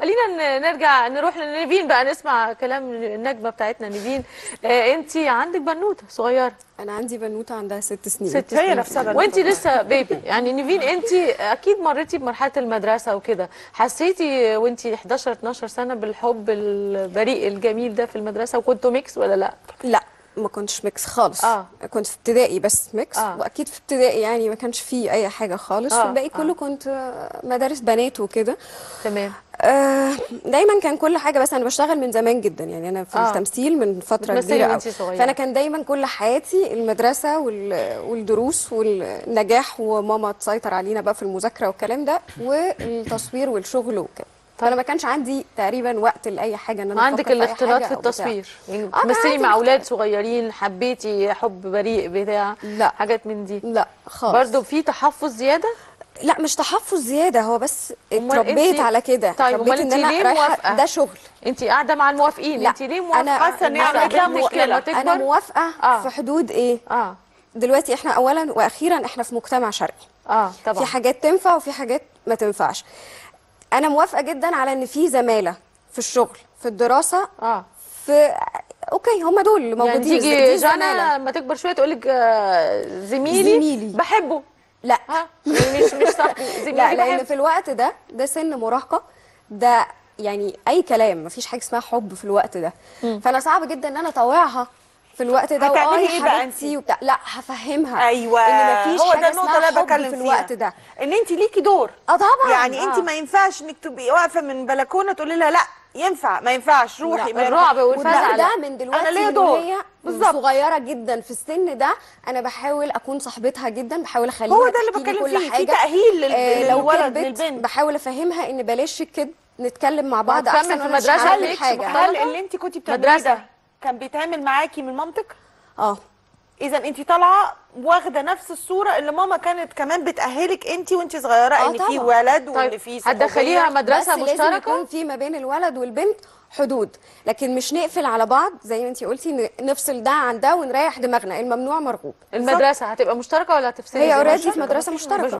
خلينا ن- نرجع نروح لنيفين بقى نسمع كلام النجمه بتاعتنا نيفين آه انت عندك بنوته صغيره انا عندي بنوته عندها ست سنين ست هي سنين نفسها بنوتة وانت لسه بيبي يعني نيفين انت اكيد مريتي بمرحله المدرسه وكده حسيتي وانت 11 12 سنه بالحب البريء الجميل ده في المدرسه وكنتوا ميكس ولا لا لا ما كنتش ميكس خالص آه. كنت في ابتدائي بس ميكس آه. واكيد في ابتدائي يعني ما كانش فيه اي حاجه خالص آه، الباقي آه. كله كنت آه، مدارس بنات وكده تمام آه، دايما كان كل حاجه بس انا بشتغل من زمان جدا يعني انا في آه. التمثيل من فتره بتمثلي كبيره وانتي قوي صغيرة. فانا كان دايما كل حياتي المدرسه وال- والدروس والنجاح وماما تسيطر علينا بقى في المذاكره والكلام ده والتصوير والشغل وكده فانا ما كانش عندي تقريبا وقت لاي حاجه ان انا عندك أفكر في أي الاختلاط حاجة في أو بتاع. التصوير يعني آه، تمثلي عندي مع اولاد اختلاط. صغيرين حبيتي حب بريء بتاع لا. حاجات من دي لا خالص برضو في تحفظ زياده لا مش تحفظ زياده هو بس أمال اتربيت أنتي- على كده طيب، اتربيت أمال ان أنتي انا ليه رايحه موافقة؟ ده شغل انت قاعده مع الموافقين لا، انت ليه موافقه أنا- حاسة إن هي عملت لها مشكلة. لما تكبر انا موافقه آه. في حدود ايه اه دلوقتي احنا اولا واخيرا احنا في مجتمع شرقي اه طبعا في حاجات تنفع وفي حاجات ما تنفعش انا موافقه جدا على ان في زماله في الشغل في الدراسه اه في اوكي هم دول اللي يعني موجودين تيجي دي جانا زمالة. لما تكبر شويه تقول لك آه زميلي زميلي. بحبه لا ها يعني مش مش صح زميلي لا لان بحبه في الوقت ده ده سن مراهقه ده يعني اي كلام مفيش حاجه اسمها حب في الوقت ده فانا صعب جدا ان انا اطوعها في الوقت ده هتعملي وآه يا إيه بقى حبيبتي أنتي؟ وبتاع لا هفهمها ايوه ان مفيش هو حاجه ده النقطه اسمها اللي انا حب بتكلم في فيها الوقت ده ان انت ليكي دور اه طبعا يعني انت آه. ما ينفعش انك تبقي واقفه من بلكونه تقولي لها لا ينفع ما ينفعش روحي لا، ما الرعب ينفعش. والفزع وده لا. ده من دلوقتي أنا ليا من دور. وهي بالظبط. صغيره جدا في السن ده انا بحاول اكون صاحبتها جدا بحاول اخليها هو ده اللي تحكي لي بتكلم كل فيه، في حاجه تأهيل لل- آه لو للولد، كدبت للبنت. بحاول افهمها ان بلاش الكذب نتكلم مع بعض وهتكمل احسن في وانا مش مدرسة هعمل ميكس حاجه مختلف. هل اللي انت كنتي بتعمليه مدرسة. ده كان بيتعمل معاكي من مامتك اه اذا انت طالعه واخده نفس الصوره اللي ماما كانت كمان بتاهلك انت وانت صغيره آه ان في طبعا. ولد وان طيب في صحوبية. هتدخليها مدرسه بس لازم مشتركه يكون في ما بين الولد والبنت حدود لكن مش نقفل على بعض زي ما انت قلتي ن- نفصل ده عن ده ونريح دماغنا الممنوع مرغوب المدرسه هتبقى مشتركه ولا هتفصلي هي زي ما اوريدي قلت؟ في مدرسه مشتركه